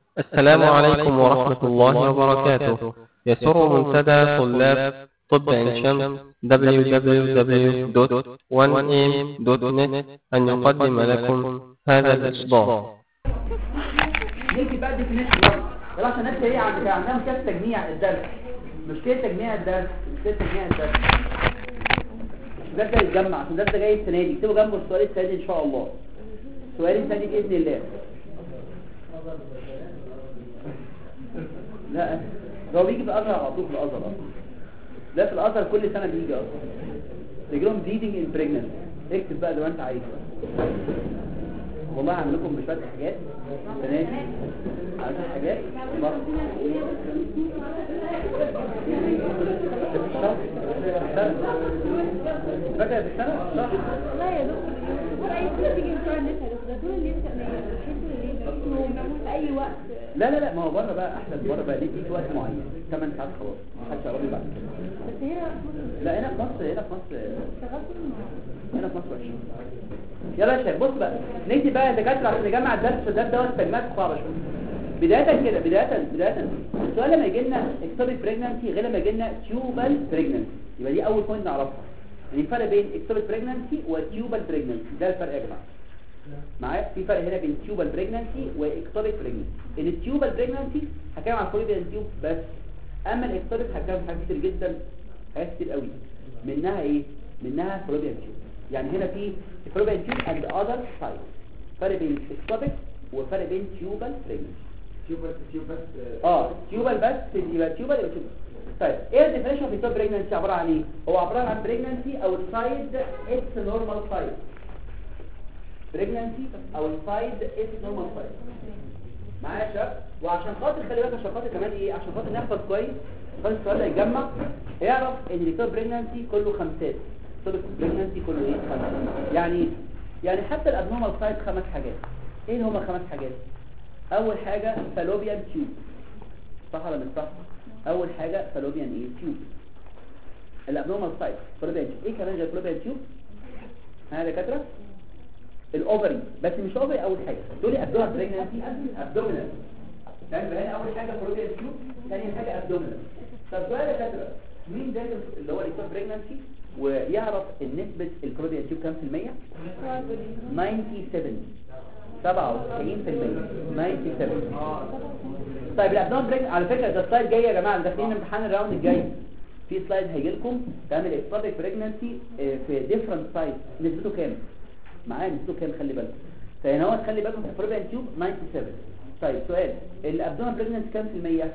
السلام عليكم ورحمة الله وبركاته يسر منتدى طلاب طب عين شمس www.1am.net أن يقدم لكم هذا الإصدار نيجي بقى ديفينيشن بقى يلا عشان الناس هي عند عندها مشكله تجميع الدرس مشكله تجميع الدرس مشكله تجميع الدرس الدرس ده يتجمع عشان الدرس ده جاي السنه دي اكتبوا جنبه السؤال السنه دي ان شاء الله السؤال السنه دي باذن الله لا ده هو بيجي في الازهر على طول في الازهر اصلا ده في الازهر كل سنه بيجي اصلا بيجي لهم bleeding in pregnancy اكتب بقى زي ما انت عايز والله هعمل لكم بشويه حاجات السنه دي على شوية حاجات بقى. فاكر في السنه صح والله يا دكتور هو اي حاجه تيجي بتوع النت يا دكتور دول اللي انت بتحسوا ليه معمول في اي وقت لا لا لا ما هو بره بقى احلى بره بقى ليه في وقت معين 8 ساعات خلاص محدش يعرف بعد كده بس هنا لا هنا في مصر هنا في مصر اشتغلت هنا في مصر وحشه يلا يا شباب بص بقى نكتب بقى يا دكاتره عشان نجمع الدرس الدرس دوت كلمات صعبه شويه بدايه كده بدايه بدايه السؤال لما يجي لنا اكتوبيك بريجنانسي غير لما يجي لنا تيوبال بريجنانسي يبقى دي اول بوينت نعرفها يعني الفرق بين اكتوبيك بريجنانسي وتيوبال بريجنانسي ده الفرق يا جماعه معايا في فرق هنا بين تيوبال بريجنانسي واكتوبيك بريجنانسي ان التيوبال بريجنانسي هتكلم عن فلوبيان تيوب بس اما الاكتوبيك هتكلم عن حاجات كتير جدا حاجات كتير قوي منها ايه منها فلوبيان تيوب يعني هنا في فلوبيان تيوب اند اذر سايد فرق بين اكتوبيك وفرق بين تيوبال بريجنانسي تيوبر تيوبر اه تيوبال بس يبقى تيوبال يبقى تيوبال طيب ايه الديفينيشن اوف التوب بريجنانسي عباره عن ايه هو عباره عن بريجنانسي او السايد اتس نورمال سايد بريجنانسي او السايد اتس نورمال سايد معايا يا شباب وعشان خاطر خلي بالك عشان خاطر كمان ايه عشان خاطر نحفظ كويس خالص السؤال ده يتجمع اعرف ان التوب بريجنانسي كله خمسات التوب بريجنانسي كله ايه خمسات يعني يعني حتى الابنورمال سايد خمس حاجات ايه هما خمس حاجات اول حاجة فالوبيان تيوب صح ولا مش صح اول حاجة فالوبيان ايه تيوب الابنورمال سايت فالوبيان تيوب ايه كمان غير فالوبيان تيوب ها يا دكاتره الاوفري بس مش اوفري اول حاجة دول ابدومينال بريجنانسي ابدومينال يعني هنا اول حاجة فالوبيان تيوب ثاني حاجة ابدومينال طب سؤال يا دكاتره مين ده اللي هو الاكتوب بريجنانسي ويعرف النسبة الفالوبيان تيوب كام في المية 97 97 في المية 97 طيب الابدومين بريك على فكرة ده السلايد جاي يا جماعة داخلين امتحان الراوند الجاي في سلايد هيجي لكم تعمل اكتوبيك بريجنانسي في ديفرنت سايز نسبته كام معايا نسبته كام خلي بالكم فهنا هو خلي بالكم في الفروبيان تيوب 97 طيب سؤال الابدومين بريجنانسي كام في المية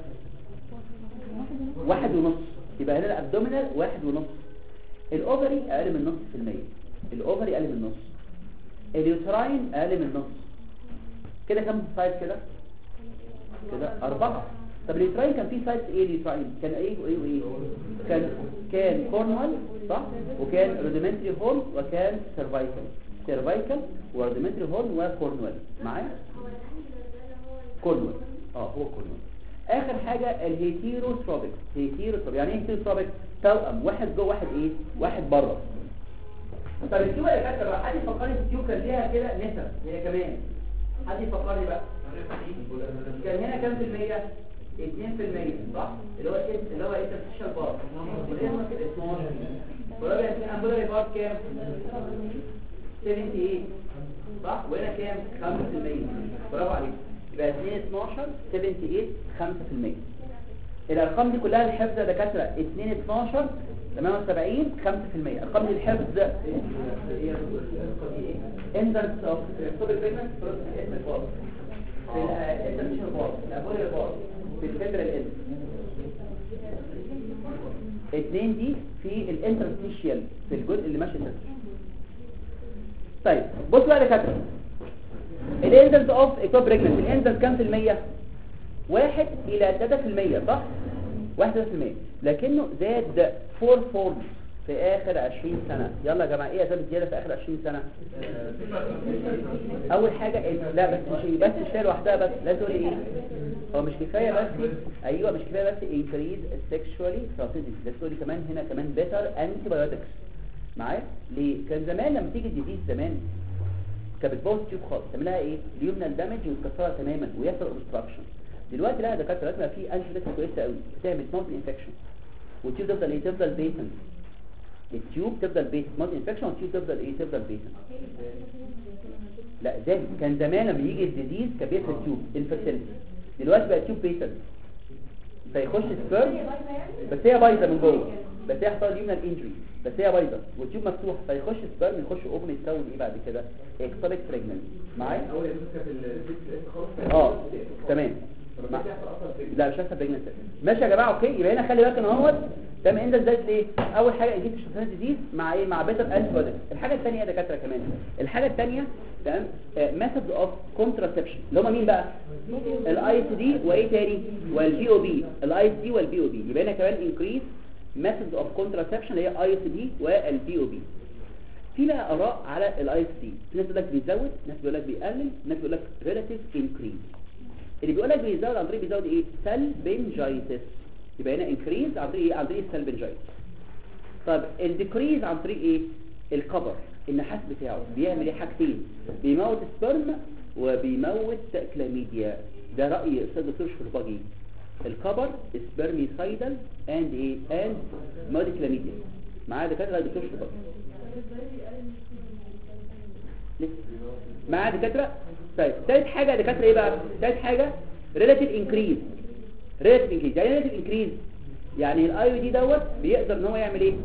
واحد ونص يبقى هنا الابدومينال واحد ونص الاوفري اقل من نص في المية الاوفري اقل من نص اليوتراين اقل من نص كده كم سايز كده كده أربعة طب اليوتراين كان فيه سايز ايه اليوتراين كان ايه وايه وايه كان كان كورنوال صح وكان روديمنتري هول وكان سيرفايكال سيرفايكال وروديمنتري هول وكورنوال معايا كورنوال اه هو كورنوال اخر حاجة الهيتيروتروبيك هيتيروتروبيك يعني ايه هيتيروتروبيك توأم واحد جوه واحد ايه واحد بره طب التيوب يا كاتب بقى حد يفكرني في التيوب كان ليها كده نسب هي كمان حد يفكرني بقى كان هنا كام في المية 2 في المية صح اللي هو ايه اللي هو انترستيشال بار وليه ما كده 12 ولو كان امبولاري بار كام 78 صح وهنا كام 5% برافو عليك يبقى 2 12 78 5% الارقام دي كلها الحفظ يا دكاتره 2 12 78 5% ارقام دي الحفظ اندكس اوف سوبر بيمنت اسم الباص في الانترناشونال باص الابولي باص في الفيدرال اند اتنين دي في الانترستيشيال في الجزء اللي ماشي الانترستيشيال طيب بص بقى يا دكاتره الاندكس اوف اكتوب بريجننت الاندكس كام في المية واحد الى 3 في المية صح واحد في المية لكنه زاد فور فولد في اخر 20 سنة يلا يا جماعة ايه اسباب الزيادة في اخر 20 سنة اول حاجة إيه؟ لا بس مش بس مش هي لوحدها بس لا تقولي ايه هو مش كفاية بس ايوه مش كفاية بس increase sexually transmitted لا تقولي كمان هنا كمان better antibiotics معايا ليه كان زمان لما تيجي الديزيز زمان كانت بتبوظ تيوب خالص تعملها ايه اليومنال دامج وتكسرها تماما ويحصل اوبستراكشن دلوقتي لا يا دكاتره دلوقتي بقى في انتي كويسه قوي بتعمل ماوث انفكشن والتيوب تفضل ايه تفضل بيتنت التيوب تفضل بيت ماوث انفكشن والتيوب تفضل ايه تفضل بيتنت لا ده كان زمان لما يجي الديزيز كان بيقفل التيوب انفيرتيلتي دلوقتي بقى التيوب بيتنت فيخش سبيرم بس هي بايظه من جوه بس هي حصل يومنا الانجري بس هي بايظه والتيوب مفتوح فيخش سبيرم يخش اوفن يتكون ايه بعد كده اكتوبيك بريجننسي معايا اول يمسك في الست خالص اه تمام ما بيحصل اصلا في لا مش هسه بريجننسي ماشي يا جماعه اوكي يبقى هنا خلي بالك ان اهوت تمام انت ازاي ليه اول حاجه انجيت الشوفان ديزيز مع ايه مع بيتر انتي بودي الحاجه الثانيه يا دكاتره كمان الحاجه الثانيه تمام ميثود اوف كونتراسبشن اللي هم مين بقى الاي اس دي وايه تاني والبي او بي الاي اس دي والبي او بي يبقى هنا كمان انكريز ميثود اوف كونتراسبشن اللي هي اي اس دي والبي او بي في بقى اراء على الاي اس دي في ناس بيقول لك بيزود ناس بيقول لك بيقلل ناس بيقول لك ريلاتيف انكريز اللي بيقول لك بيزود عن طريق بيزود ايه سلبنجايتس يبقى هنا انكريز عن طريق ايه عن طريق السلبنجايتس طب الديكريز عن طريق ايه الكبر النحاس بتاعه بيعمل ايه حاجتين بيموت سبرم وبيموت كلاميديا ده راي استاذ دكتور شرباجي الكبر سبرميسايدال اند ايه اند موت كلاميديا معاه دكاتره دكتور شرباجي لسه. معاه دكاتره طيب ثالث حاجه يا دكاتره ايه بقى ثالث حاجه ريلاتيف انكريز ريلاتيف انكريز يعني ريلاتيف انكريز يعني الاي دي دوت بيقدر ان هو يعمل ايه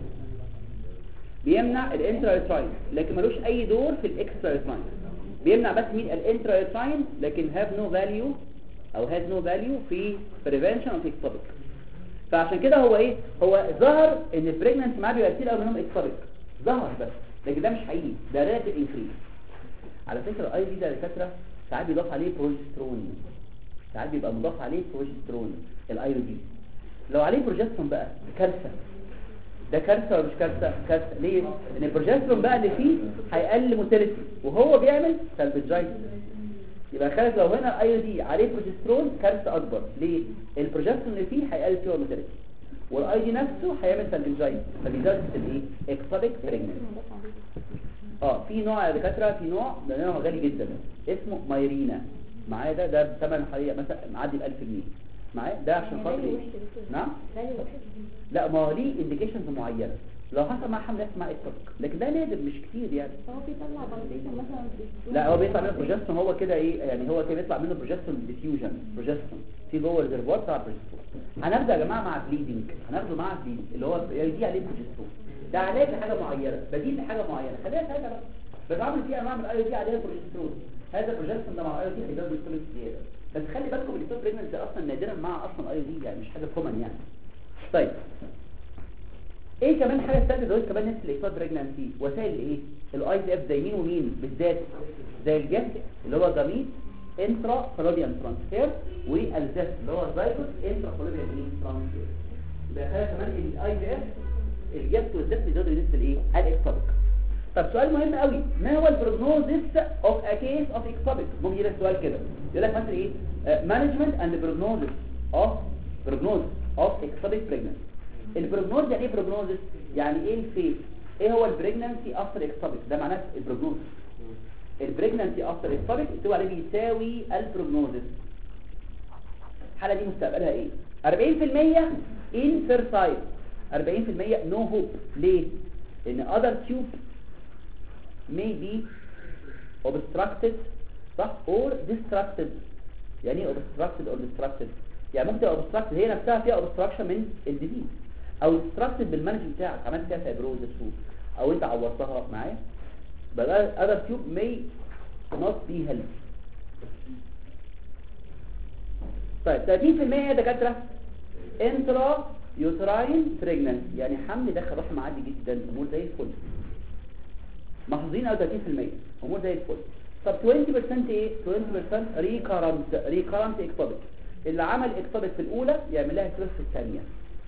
بيمنع الانترايتراين لكن ملوش اي دور في الاكسترايتراين بيمنع بس مين الانترايتراين لكن هاف نو فاليو او هاز نو فاليو في بريفنشن اوف اكتوبيك فعشان كده هو ايه هو ظهر ان البريجننسي معاه بيبقى كتير قوي منهم اكتوبيك ظهر بس لكن ده مش حقيقي ده ريلاتيف انكريز على فكره الاي دي ده دكاتره ساعات بيضاف عليه بروجسترون ساعات بيبقى مضاف عليه بروجسترون الاي دي لو عليه بروجسترون بقى كارثه ده كارثه ولا مش كارثه كارثه ليه لان البروجسترون بقى اللي فيه هيقلل موتيليتي وهو بيعمل سلبجايتس يبقى خالد لو هنا الاي دي عليه بروجسترون كارثه اكبر ليه البروجسترون اللي فيه هيقلل فيه موتيليتي والاي دي نفسه هيعمل سلبجايتس فبيزود الايه اكتوبيك بريجننسي اه في نوع يا دكاتره في نوع ده نوع غالي جدا اسمه مايرينا معايا ده ده بثمن حقيقه مثلا معدي ال 1000 جنيه معايا ده عشان خاطر ايه نعم لا ما هو ليه انديكيشنز معينه لو حصل مع حمل اسمها اكتوبيك لكن ده نادر مش كتير يعني هو بيطلع بلدية مثلا لا هو بيطلع منه بروجستون هو كده ايه يعني هو كده بيطلع منه بروجستون ديفيوجن بروجستون في جوه الريزرفوار بتاع البروجستون هنبدا يا جماعه مع بليدنج هناخده مع بليدنج اللي هو دي عليه بروجستون ده علاج لحاجه معينه بديل لحاجه معينه خلينا ساعتها بقى بتعمل فيه انواع من الاي دي عليها بروجسترون هذا البروجسترون ده مع الاي دي هيزود الكوليك زياده بس خلي بالكم ان التوب بريجننسي اصلا نادرا مع اصلا اي دي يعني مش حاجه كومن يعني طيب ايه كمان حاجه ثالثه دول كمان نفس الاكتوب بريجننسي وسائل ايه الاي دي اف زي مين ومين بالذات زي الجست اللي هو جميل انترا فلوبيان ترانسفير والزست اللي هو زايكوس انترا فلوبيان ترانسفير يبقى خلي كمان الاي دي اف الجست والزست بيزودوا نسبه الايه الاكتوبيك طب سؤال مهم قوي ما هو البروجنوزس اوف ا كيس اوف اكتوبيك ممكن يجي لك سؤال كده يقول لك مثلا ايه مانجمنت اند بروجنوزس اوف بروجنوز اوف اكتوبيك بريجننسي البروجنوز يعني ايه بروجنوزس يعني ايه الفيت ايه هو البريجننسي افتر اكتوبيك ده معناه البروجنوز البريجننسي افتر اكتوبيك بتقول عليه بيساوي البروجنوزس الحاله دي مستقبلها ايه 40% انفيرتايل 40% نو هوب ليه لان other tube may be obstructed صح or distracted يعني ايه obstructed or distracted يعني ممكن تبقى obstructed هي نفسها فيها obstruction من الديزيز او distracted بالمانج بتاعك عملت فيها فايبروزس او انت عورتها معايا بقى other tube may not be healthy طيب 30% يا دكاتره انترا يوتراين بريجننت يعني حمل داخل رحم عادي جدا امور زي الفل محظوظين او 30% امور زي الفل طب 20% ايه 20% ريكارنت ريكارنت اكتوبيك اللي عمل اكتوبيك في الاولى يعمل لها كروس في الثانيه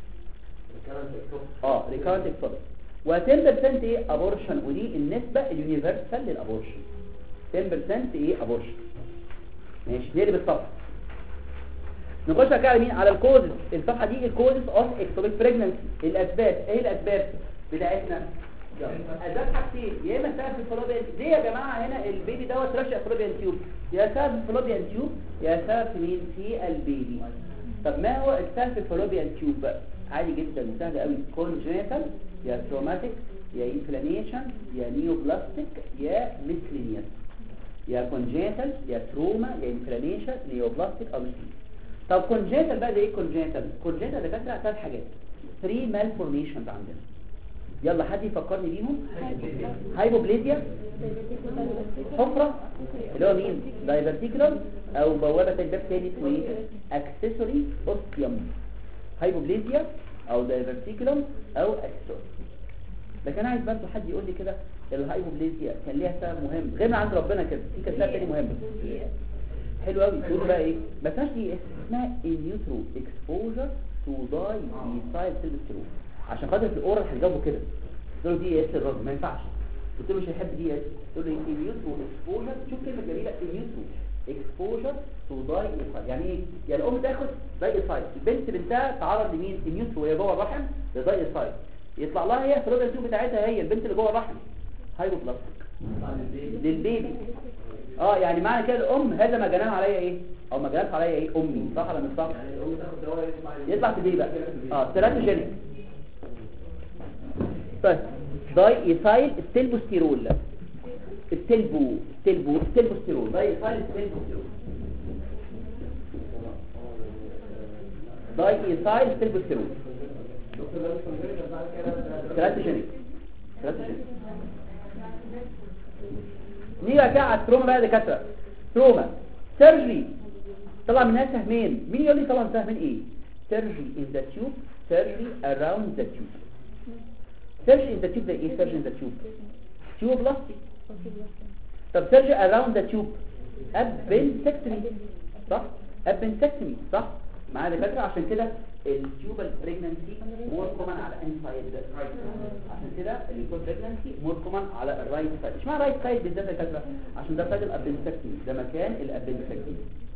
اه ريكارنت اكتوبيك و10% ايه ابورشن ودي النسبه اليونيفرسال للابورشن 10% ايه ابورشن ماشي نقلب الصفحه نخش بقى على مين على الكوزز الصفحه دي الكوزز اوف اكتوبيك بريجننسي الاسباب ايه الاسباب بتاعتنا اسباب حاجتين يا اما سبب في الفلوبيان ليه يا جماعه هنا البيبي دوت رشق فلوبيان تيوب يا سبب في الفلوبيان تيوب يا سبب في مين في البيبي طب ما هو السبب في الفلوبيان تيوب بقى عادي جدا سهل قوي كونجنتال يا تروماتيك يا انفلاميشن يا نيوبلاستيك يا ميسلينيوس يا كونجنتال يا تروما يا انفلاميشن نيوبلاستيك او ميسلينيوس طب كونجنتال بقى ده ايه كونجنتال كونجنتال ده كانت ثلاث حاجات 3 مالفورميشنز عندنا يلا حد يفكرني بيهم هايبوبليزيا حفرة اللي هو مين دايفرتيكولار او بوابة الباب تاني اسمه ايه اكسسوري اوستيوم هايبوبليزيا او دايفرتيكولار او اكسسوري لكن عايز برضه حد يقول لي كده الهايبوبليزيا كان ليها سبب مهم غير من عند ربنا كده في كان سبب تاني مهم حلو قوي تقولوا بقى ايه ما فيهاش دي اسمها النيوترو اكسبوجر تو داي ايثايل سيلبسترول عشان خاطر في الاورال هتجاوبوا كده تقول له دي اس الراجل ما ينفعش قلت له مش هيحب دي اس تقول له النيوترو اكسبوجر شوف كلمه جميله النيوترو اكسبوجر تو داي ايثايل يعني ايه يعني الام تاخد داي ايثايل البنت بنتها تعرض لمين النيوترو وهي جوه الرحم لداي ايثايل يطلع لها هي فلويد التيوب بتاعتها هي البنت اللي جوه الرحم هايبوبلاستيك للبيبي اه يعني معنى كده الام هذا ما جنان عليا ايه او ما جنان عليا ايه امي صح ولا مش صح يعني الام تاخد دواء يطلع يطلع في دي بقى اه تيراتوجينيك طيب داي ايثايل ستيلبوستيرول ستيلبو ستيلبو ستيلبوستيرول داي ايثايل ستيلبوستيرول داي ايثايل ستيلبوستيرول دكتور ده مش كونجنتال بعد كده تيراتوجينيك تيراتوجينيك نيجي بقى كده على التروما بقى يا دكاتره تروما سيرجري طلع منها سهمين مين يقول لي طلع سهمين ايه سيرجري ان ذا تيوب سيرجري اراوند ذا تيوب سيرجري ان ذا تيوب ده ايه سيرجري ان ذا تيوب تيوب بلاستيك طب سيرجري اراوند ذا تيوب ابنسكتمي صح ابنسكتمي صح معايا دكاتره عشان كده التيوبال بريجنانسي مور كومن على انسايد رايت عشان كده التيوبال بريجنانسي مور كومن على الرايت سايد اشمعنى رايت سايد بالذات يا دكاتره عشان ده سايد الابنسكتمي ده مكان الابنسكتمي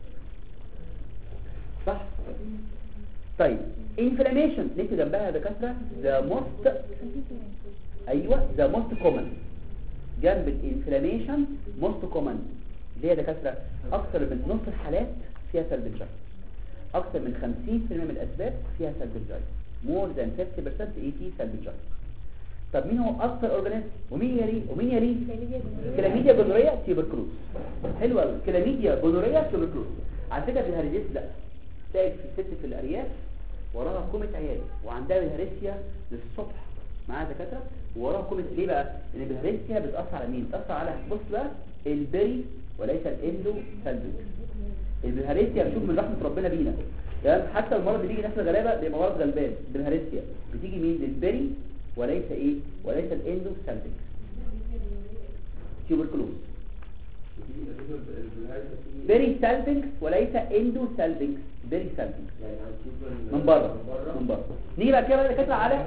صح طيب انفلاميشن نكتب جنبها يا دكاتره ذا موست ايوه ذا موست كومن جنب الانفلاميشن موست كومن ليه يا دكاتره اكثر من نص الحالات فيها سلب الجرح اكثر من 50% من الاسباب فيها سلب الجرح more than 50% 80 سلب الجرح طب مين هو اكثر اورجانيزم ومين يليه ومين يليه كلاميديا جونوريا تيوبركلوز حلوه قوي كلاميديا جونوريا تيوبركلوز على فكره في الهرجيس لا تلاقي في ست في الارياف وراها كومه عيال وعندها الهرسيا للصبح معاها دكاتره وراها كومه ليه بقى ان الهرسيا بتاثر على مين بتاثر على بص بقى البري وليس الاندو سلبك البلهارسيا بشوف من رحمه ربنا بينا تمام حتى المرض اللي بيجي ناس الغلابه بيبقى مرض غلبان بالهارسيا بتيجي مين للبري وليس ايه وليس الاندو سلبك تيوبركلوز بيري سالفنكس وليس اندو سالفنكس بيري سالفنكس من بره من بره نيجي بقى كده بقى كده على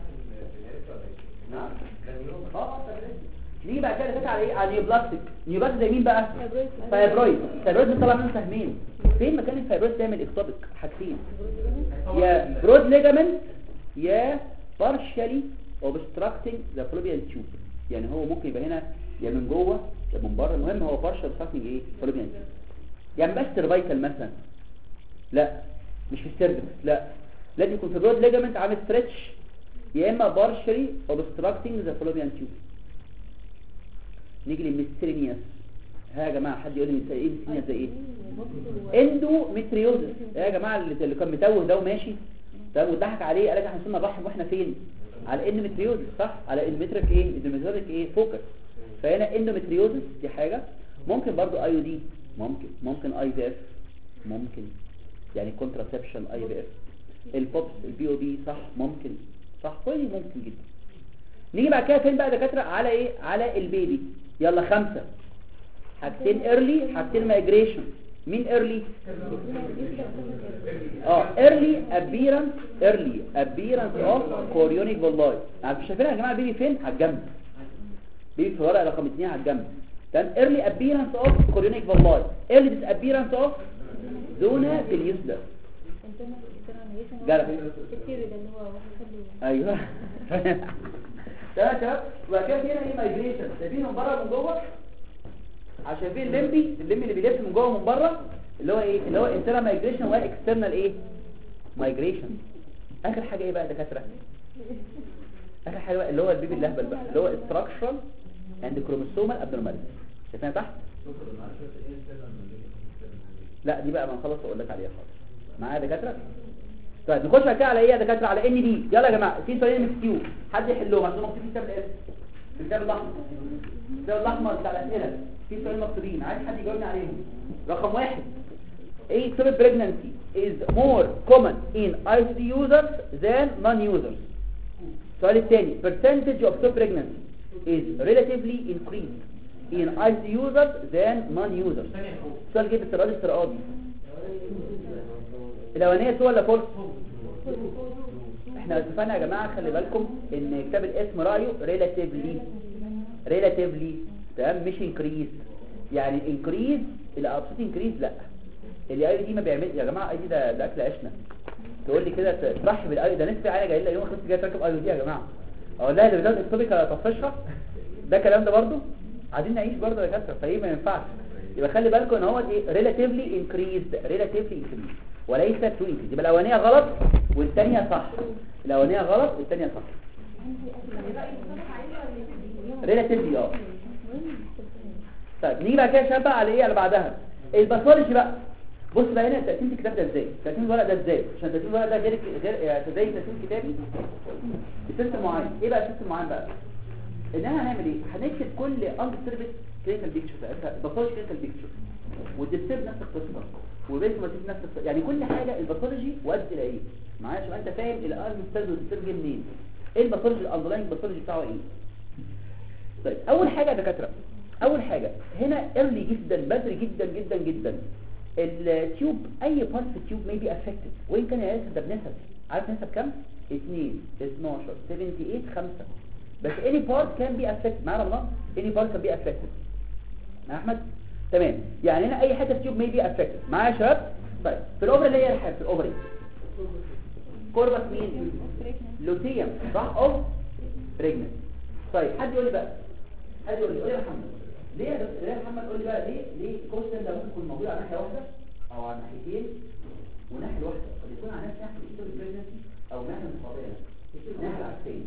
نعم اه اه نيجي بقى كده كده على ايه على نيوبلاستيك نيوبلاستيك زي مين بقى فايبرويد فايبرويد بيطلع منه سهمين فين مكان الفايبرويد تعمل اكتوبك حاجتين يا برود ليجامنت يا partially obstructing the fallopian tube يعني هو ممكن يبقى هنا يا من جوه يا من بره المهم هو partial obstructing ايه fallopian tube يعني بس سيرفايكال مثلا لا مش في السيرفكس لا لازم يكون في برود ليجامنت عامل ستريتش يا اما partially obstructing the fallopian tube نيجي للميسترينياس ها يا جماعه حد يقول لي ميسترينياس ايه ميسترينياس ده ايه اندوميتريوزس يا جماعه اللي اللي كان متوه ده وماشي تمام وضحك عليه قال لك احنا وصلنا الرحم واحنا فين على الاندوميتريوزس صح على اندوميتريك ايه اندوميتريك ايه فوكس فهنا اندوميتريوزس دي حاجه ممكن برضو اي دي ممكن ممكن اي في اف ممكن يعني كونتراسبشن اي في اف البوبس البي او بي صح ممكن صح كل دي ممكن جدا نيجي بعد كده فين بقى دكاتره على ايه على البيبي يلا خمسة حاجتين ايرلي حاجتين مايجريشن مين ايرلي اه ايرلي ابيرنس ايرلي ابيرنس اوف كوريونيك فولاي عارف شايفين يا جماعه البيبي فين على الجنب بيبي في ورقه رقم 2 على الجنب تمام ايرلي ابيرنس اوف كوريونيك فولاي ايرلي ديس ابيرنس اوف زونا باليوسلر جرب ايوه ده يا شباب وبعد كده في هنا ايه مايجريشن شايفين من بره ومن جوه عشان شايفين الليمبي الليمبي اللي بيلف من جوه ومن بره اللي هو ايه اللي هو انترنال مايجريشن واكسترنال ايه مايجريشن اخر حاجه ايه بقى يا دكاتره اخر حاجه بقى اللي هو البيبي اللهبل بقى اللي هو structural and chromosomal abnormality شايفينها تحت لا دي بقى ما نخلص اقول لك عليها خالص معايا يا دكاتره طيب نخش بقى كده على ايه يا دكاتره على ان دي يلا يا جماعه في سؤالين من كيو حد يحلهم عشان مكتوب في كتاب الاسم في الكتاب الاحمر الكتاب الاحمر بتاع الاسئله في سؤالين مكتوبين عايز حد يجاوبني عليهم رقم واحد ايه ectopic pregnancy is more common in ICD users than non-users السؤال الثاني percentage of ectopic pregnancy is relatively increased in ICD users than non-users السؤال جه بالسرعات السرعات الاولانيه سوى ولا فولس احنا اتفقنا يا جماعه خلي بالكم ان كتاب الاسم رايه relatively relatively تمام مش increased يعني increase الابسط increase لا الاي دي ما بيعمل يا جماعه اي دي ده, ده اكل عشنا تقول لي كده ترحب بالاي ده نسبه عاليه جاي لها يوم خمس جاي تركب اي دي يا جماعه اقول لها ده بتاخد التوبيك اطفشها ده الكلام ده برضو عايزين نعيش برضو يا كسر فايه ما ينفعش يبقى خلي بالكم ان هو ايه relatively increased relatively increased وليس to increase يبقى الاولانيه غلط والثانيه صح الاولانيه غلط والثانيه صح relatively اه طيب نيجي بقى كده شبه على ايه على بعدها الباثولوجي بقى بص بقى هنا تقسيم الكتاب ده ازاي تقسيم الورق ده ازاي عشان تقسيم الورق ده غير غير يعني زي تقسيم كتابي بسيستم معين ايه بقى السيستم معين بقى ان احنا هنعمل ايه هنكتب كل انج سيرفيس كلينيكال بيكتشر الباثولوجي كلينيكال بيكتشر والديستيب نفس القصه والبيسماتيك نفس القصه يعني كل حاجه الباثولوجي وادي الى ايه معايا عشان انت فاهم الانج سيرفيس والديستيب جه منين ايه الباثولوجي الاندرلاين باثولوجي بتاعه ايه طيب اول حاجه يا دكاتره اول حاجة هنا early جدا بدري جدا جدا جدا التيوب اي بارت في التيوب may be affected وين كان يا ده بنسب عارف نسب كام 2 12 78 5 بس any part can be affected معايا رمضان any part can be affected مع احمد تمام يعني هنا اي حته في التيوب may be affected معايا يا شباب طيب في الاوبرا اللي هي الحاجه في الاوبرا كوربس مين لوتيوم صح اوف بريجننت طيب حد يقول لي بقى حد يقول لي قول لي يا محمد ليه يا دكتور ليه يا محمد قول لي بقى ليه ليه الكوستن ده ممكن يكون موجود على ناحيه واحده او على ناحيتين وناحيه واحده قد يكون على نفس ناحيه الايستوري بريجنسي او ناحيه مقابله ناحيه العكسيه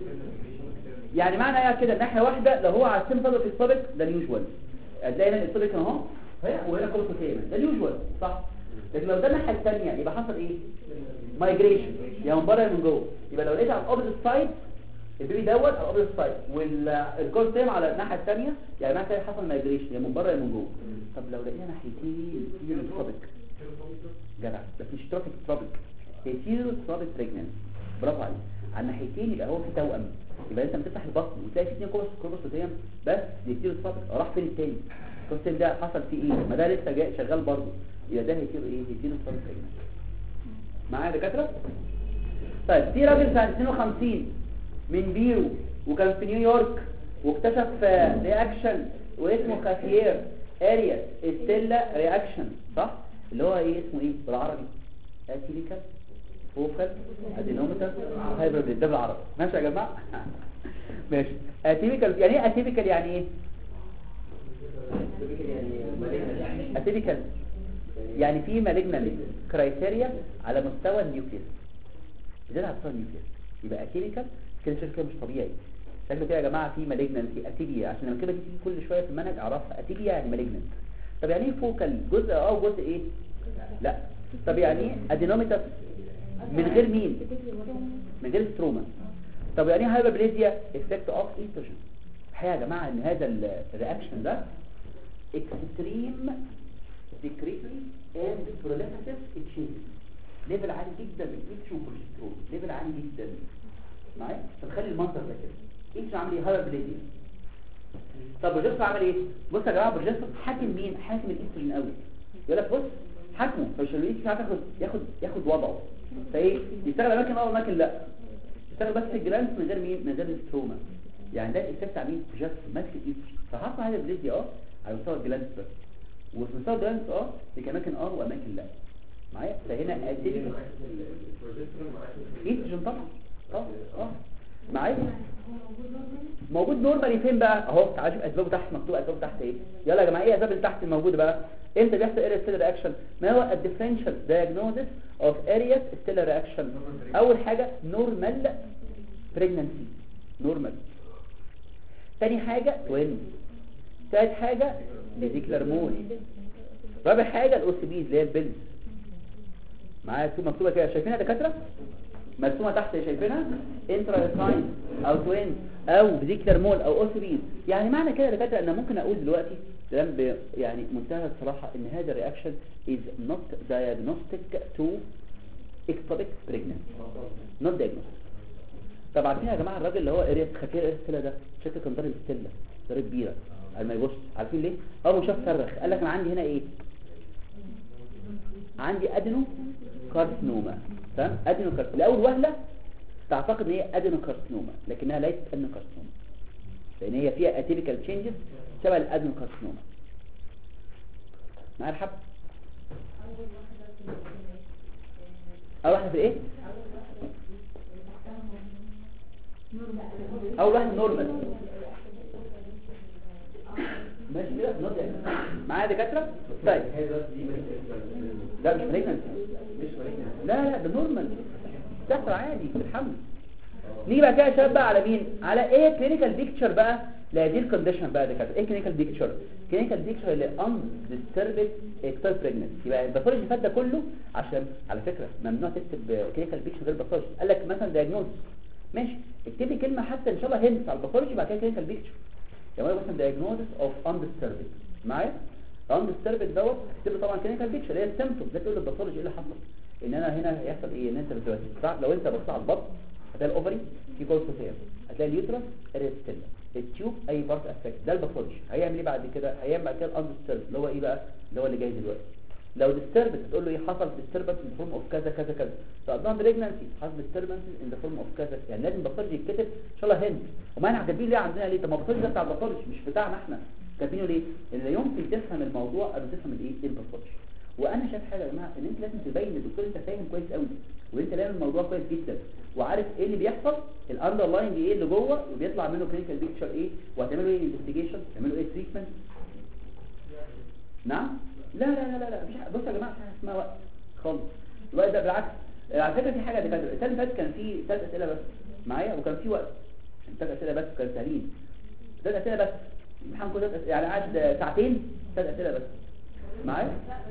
يعني معنى ايه كده ناحيه واحده لو هو على السيمبل في السابق ده اليوجوال هتلاقي هنا الايستوري اهو وهنا كله كيمن ده اليوجوال صح لكن لو ده الناحيه الثانيه يبقى حصل ايه مايجريشن يعني من بره من جوه يبقى لو لقيت على الاوبوزيت سايد البيبي دوت على الاوبوزيت سايد والكورتيم على الناحيه الثانيه يعني معنى كده حصل مايجريشن يعني من بره من جوه طب لو لقينا ناحيتين سيروتروبيك جدع بس مش تروبيك تروبيك هي سيروتروبيك بريجننت برافو عليك على الناحيتين يبقى هو في توأم يبقى انت بتفتح البطن وتلاقي في اثنين كورس كوربوسوتيم بس دي سيروتروبيك راح فين الثاني الكورتيم ده حصل فيه ايه ما ده لسه جاي شغال برضه يبقى ده هيصير ايه هيصير سيروتروبيك بريجننت معايا يا دكاتره طيب في راجل سنه 52 من بيرو وكان في نيويورك واكتشف رياكشن واسمه خافير ارياس ستيلا رياكشن صح اللي هو ايه اسمه ايه بالعربي اتيليكال فوكال ادينومتر هايبربليد ده بالعربي ماشي يا جماعه ماشي اتيبيكال يعني ايه اتيبيكال يعني ايه اتيبيكال يعني في مالجنال كرايتيريا على مستوى النيوكليس بتدل على مستوى النيوكليس يبقى اتيبيكال كده شكله مش طبيعي شكله كده يا جماعه في مالجنانسي اتيبيا عشان لما كده تيجي كل شويه في المنهج اعرفها اتيبيا يعني مالجنانت طب يعني ايه فوكال جزء اه وجزء ايه لا طب يعني ايه ادينوميتاس من غير مين من غير ستروما طب يعني ايه هايبربليزيا افكت اوف ايستروجين الحقيقه يا جماعه ان هذا الرياكشن ده اكستريم secretory and proliferative changes ليفل عالي جدا من الايستروجين والبروجسترون ليفل عالي جدا معايا فنخلي المنظر ده كده ايش عامل ايه هايبربليزيا طب بروجسترون عمل ايه بص يا جماعه بروجسترون حاكم مين حاكم الايستروجين قوي يقول لك بص حاكمه فمش الايستروجين ياخد ياخد ياخد وضعه فايه يشتغل اماكن اه اماكن لا يشتغل بس الجلانس من غير مين من غير الستروما يعني ده الايفكت على مين بروجسترون ماسك الايستروجين فحصل هايبربليزيا اه على مستوى الجلانس بس وفي مستوى الجلانس اه في اماكن اه واماكن لا معايا فهنا اديت ايستروجين طبعا اه اه معايا موجود نورمالي فين بقى اهو تعالوا شوف اسبابه تحت مكتوب اسبابه تحت ايه يلا يا جماعه ايه الاسباب اللي تحت الموجوده بقى امتى بيحصل اريا ستيلر رياكشن ما هو الديفرنشال دايجنوزس اوف اريا ستيلر رياكشن اول حاجه نورمال بريجنانسي نورمال تاني حاجه توين تالت حاجه فيزيكلر مول رابع حاجه الاو سي بيز اللي هي البيلز معايا مكتوبه كده شايفينها يا دكاتره مرسومه تحت شايفينها انترا ساين او توين او فيزيكلر مول او اوسبيد يعني معنى كده يا دكاتره ان ممكن اقول دلوقتي كلام ب- يعني منتهى الصراحه ان هذا الرياكشن is not diagnostic to ectopic pregnancy not diagnostic طب عارفين يا جماعه الراجل اللي هو اريا خفير اريا ستيلا ده شكله كان ضارب ستيلا ضارب بيره قال ما يبص عارفين ليه اول ما شاف صرخ قال لك انا عندي هنا ايه عندي ادينو كارسينوما تمام ادينو كارسينوما لاول وهله تعتقد ان هي ادينو كارسينوما لكنها ليست ادينو كارسينوما لان هي فيها اتيبيكال تشينجز شبه الادينو كارسينوما معايا الحب اول واحده في الايه اول واحده نورمال ماشي كده نورمال معايا دكاتره طيب هي دلوقتي دي مش لا مش مالجنسي مش مريضة لا لا ده نورمال تحصل عادي في الحمل نيجي بقى كده يا شباب بقى على مين على ايه كلينيكال بيكتشر بقى لهذه الكونديشن بقى ده كده ايه كلينيكال بيكتشر كلينيكال بيكتشر اللي ان ديستربد اكتر بريجننسي يبقى الباثولوجي اللي فات ده كله عشان على فكره ممنوع تكتب كلينيكال بيكتشر غير باثولوجي قال لك مثلا دايجنوز ماشي اكتب لي كلمه حتى ان شاء الله هنت على الباثولوجي بعد كده كلينيكال بيكتشر يعني مثلا دايجنوزس اوف اندستربد معايا اندستربد دوت اكتب طبعا كلينيكال بيكتشر هي السيمبتوم ده تقول للباثولوجي ايه اللي حصل ان انا هنا هيحصل ايه ان انت بتبقى لو انت بصيت على البطن هتلاقي الاوفري في كولسوفير هتلاقي اليوترس اريستيلا التيوب اي بارت افكت ده الباثولوجي هيعمل ايه بعد كده هيعمل بعد كده الاندسترب اللي هو ايه بقى اللي هو اللي جاي دلوقتي لو ديستربنس تقول له ايه حصل ديستربنس ان فورم اوف كذا كذا كذا فقدام بريجنانسي حصل ديستربنس ان ذا فورم اوف كذا يعني لازم الباثولوجي يتكتب ان شاء الله هند وما احنا كاتبين ليه عندنا ليه طب ما الباثولوجي ده بتاع الباثولوجي مش بتاعنا احنا كاتبينه ليه ان لا يمكن تفهم الموضوع قبل ما تفهم الايه الباثولوجي وانا شايف حاجه يا جماعه ان انت لازم تبين للدكتور انت فاهم كويس قوي وانت لامم الموضوع كويس جدا وعارف ايه اللي بيحصل الاندرلاينج ايه اللي جوه وبيطلع منه كلينيكال بيكتشر ايه وهتعملوا ايه انفستيجيشن تعملوا ايه تريتمنت نعم لا لا لا لا لا مفيش حاجة. بصوا يا جماعه مفيش حاجه اسمها وقت خالص الوقت ده بالعكس آه، على فكره في حاجه يا دكاتره السنه اللي فاتت كان في ثلاث اسئله بس معايا وكان في وقت ثلاث اسئله بس كانوا سهلين ثلاث اسئله بس الامتحان كله ثلاث أسئلة. يعني قعد ساعتين ثلاث اسئله بس معايا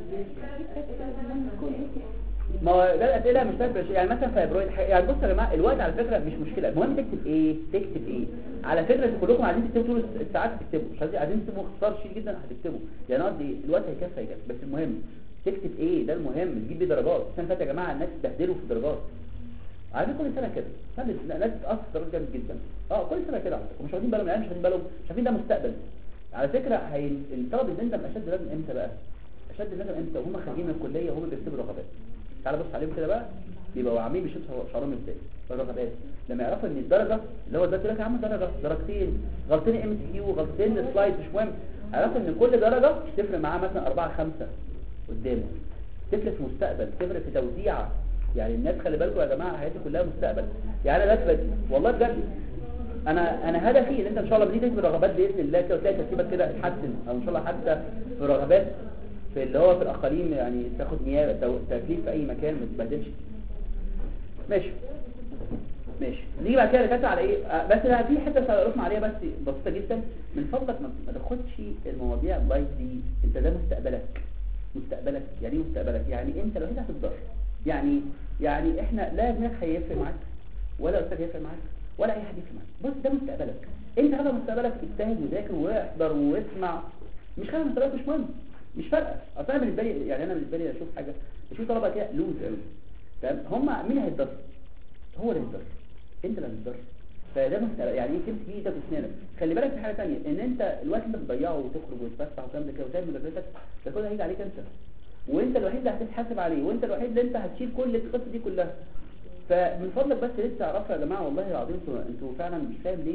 ما هو ده الاسئله مش فاكر يعني مثلا فايبرويد ح- يعني بصوا يا جماعه الوقت على فكره مش مشكله المهم تكتب ايه تكتب ايه على فكره انتوا كلكم عايزين تكتبوا طول الساعات تكتبوا مش عايزين عايزين تكتبوا اختصار شيء جدا هتكتبوا يعني قصدي ايه الوقت هيكفي هيكفي بس المهم تكتب ايه ده المهم تجيب بيه درجات السنه اللي فاتت يا جماعه الناس اتبهدلوا في الدرجات عارفين كل سنه كده سنه لا، ناس بتتاثر درجات جامد جدا اه كل سنه كده على فكره مش واخدين بالهم يعني مش واخدين بالهم مش عارفين ده مستقبل على فكره هي الطلب الندم اشد لازم امتى بقى اشد الندم امتى وهم خارجين من الكليه وهم بيكتبوا رغبات تعال بص عليهم كده بقى بيبقوا عاملين بيشوفوا شعرهم ازاي الرغبات لما يعرفوا ان الدرجه اللي هو ده لك يا عم درجه درجتين غلطتين ام سي كيو غلطتين سلايد مش مهم عرفوا ان كل درجه تفرق معاه مثلا أربعة خمسة قدامه تفرق في مستقبل تفرق في توزيع يعني الناس خلي بالكم يا جماعه حياتي كلها مستقبل يعني انا دلوقتي والله بجد انا انا هدفي ان انت ان شاء الله لما تيجي تكتب رغبات باذن الله كده وتلاقي ترتيبك كده اتحسن او ان شاء الله حتى في رغبات في اللي هو في الاقاليم يعني تاخد نيابه تو- تكليف في اي مكان ما تتبهدلش ماشي ماشي نيجي بعد كده نركز على ايه آه، بس انا في حته تعرفنا عليها بس بسيطه جدا من فضلك ما ما تاخدش المواضيع اللايف دي انت ده مستقبلك مستقبلك يعني ايه مستقبلك يعني انت الوحيد هتتضرر يعني يعني احنا لا ابنك هيفرق معاك ولا استاذ هيفرق معاك ولا اي حد يفرق معاك بص ده مستقبلك انت هذا مستقبلك اجتهد وذاكر واحضر واسمع مش خلي مستقبلك مش مهم مش فارقه اصل انا بالنسبه لي يعني انا بالنسبه لي اشوف حاجه اشوف طلبه كده لوز قوي تمام هم مين هيتضرر هو اللي هيتضرر انت اللي هتتضرر فده مستقبل يعني ايه تمسك بايدك واسنانك خلي بالك في حاجه ثانيه ان انت الوقت اللي بتضيعه وتخرج وتتفسح وتعمل كده وتعمل مذاكرتك ده كله هيجي عليك انت وانت الوحيد اللي هتتحاسب عليه وانت الوحيد اللي انت هتشيل كل القصه دي كلها فمن فضلك بس لسه اعرفها يا جماعه والله العظيم انتوا انتوا فعلا مش فاهم ليه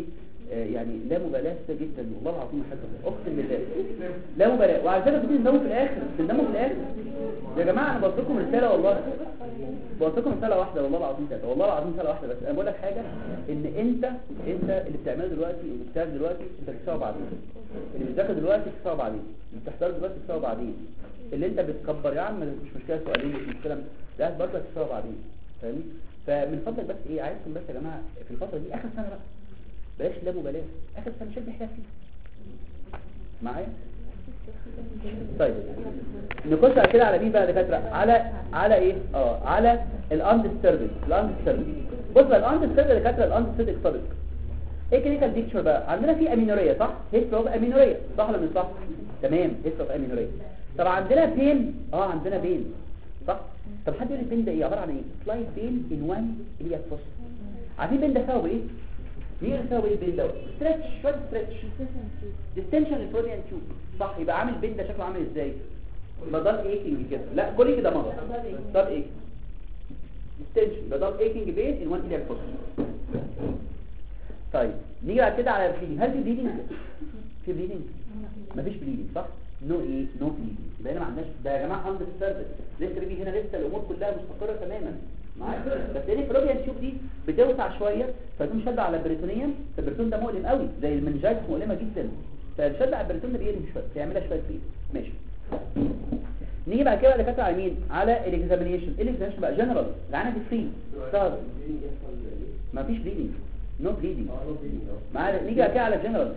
آه، يعني لا مبالاه شديده جدا والله العظيم حتى اقسم بالله لا مبالاه وعلى فكره بتندموا في الاخر بتندموا في الاخر يا جماعه انا بقول لكم رساله والله بقول لكم رساله واحده والله العظيم ثلاثه والله العظيم رساله واحده بس انا بقول لك حاجه ان انت انت اللي بتعمله دلوقتي اللي بتشتغل دلوقتي انت بتساوي بعدين اللي بتذاكر دلوقتي بتساوي بعدين اللي بتحضر دلوقتي بتساوي بعدين اللي انت بتكبر يا عم مش مشكله سؤالين مش مشكله لا برضه هتساوي بعدين فاهمني فمن فضلك بس ايه عايزكم بس يا جماعه في الفتره دي اخر سنه بقى بلاش لا مبالاه اخر سنه شد حيلك فيها معايا طيب نخش على كده على مين بقى يا دكاتره على على ايه اه على الاندستربد الاندستربد بص بقى الاندستربد يا دكاتره الاندستربد اكتبت ايه كلينيكال بيكتشر بقى عندنا في امينوريا صح هيستو اوف امينوريا صح ولا مش صح تمام هيستو اوف امينوريا طب عندنا بين اه عندنا بين صح طب حد يقول البين ده ايه عباره عن ايه سلايد بين ان وان اللي هي الفصل عارفين بين ده سببه ايه ليه سببه ايه البين ده ستريتش شويه ستريتش ديستنشن الفرونيان تيوب صح يبقى عامل بين ده شكله عامل ازاي بدل ايكينج كده لا كل كده مره دبل ايكينج ديستنشن بدل ايكينج بين ان وان اللي هي الفصل طيب نيجي بعد كده على البليدنج هل في بليدنج في بليدنج مفيش بليدنج صح نو ايه نو بليدنج يبقى هنا ما عندناش ده يا جماعه عند السيرفيس لسه بيجي هنا لسه الامور كلها مستقره تماما معايا بس لان الفلوبيان تيوب دي بتوسع شويه فتقوم شد على البريتونيوم فالبريتون ده مؤلم قوي زي المنجايتس مؤلمه جدا فالشد على البريتون ده بيقلم شويه فيعملها شويه فيه ماشي نيجي بعد كده دكاتره على مين على الاكزامينيشن الاكزامينيشن بقى جنرال العينه دي فري ستار ما فيش بليدنج نو بليدنج معانا نيجي بعد كده على جنرال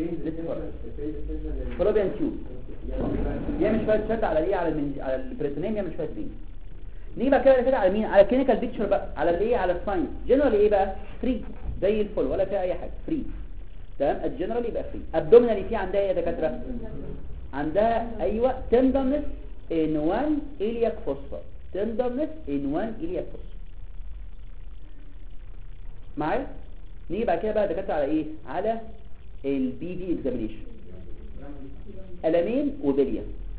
فلوبيان تيوب يعمل شويه شد على ايه على المن... على البريتونيوم يعمل شويه بليدنج نيجي بعد كده كده على مين على الكلينيكال بيكتشر بقى على الايه على الساينس جنرال ايه بقى فري زي الفل ولا فيها اي حاجه فري تمام الجنرال يبقى فري ابدومينالي في عندها ايه يا دكاتره عندها ايوه تندرنس ان وان الياك فوسفا تندرنس ان وان الياك فوسفا معايا نيجي بعد كده بقى دكاتره على ايه على البي دي اكزامينيشن ألمين وبلية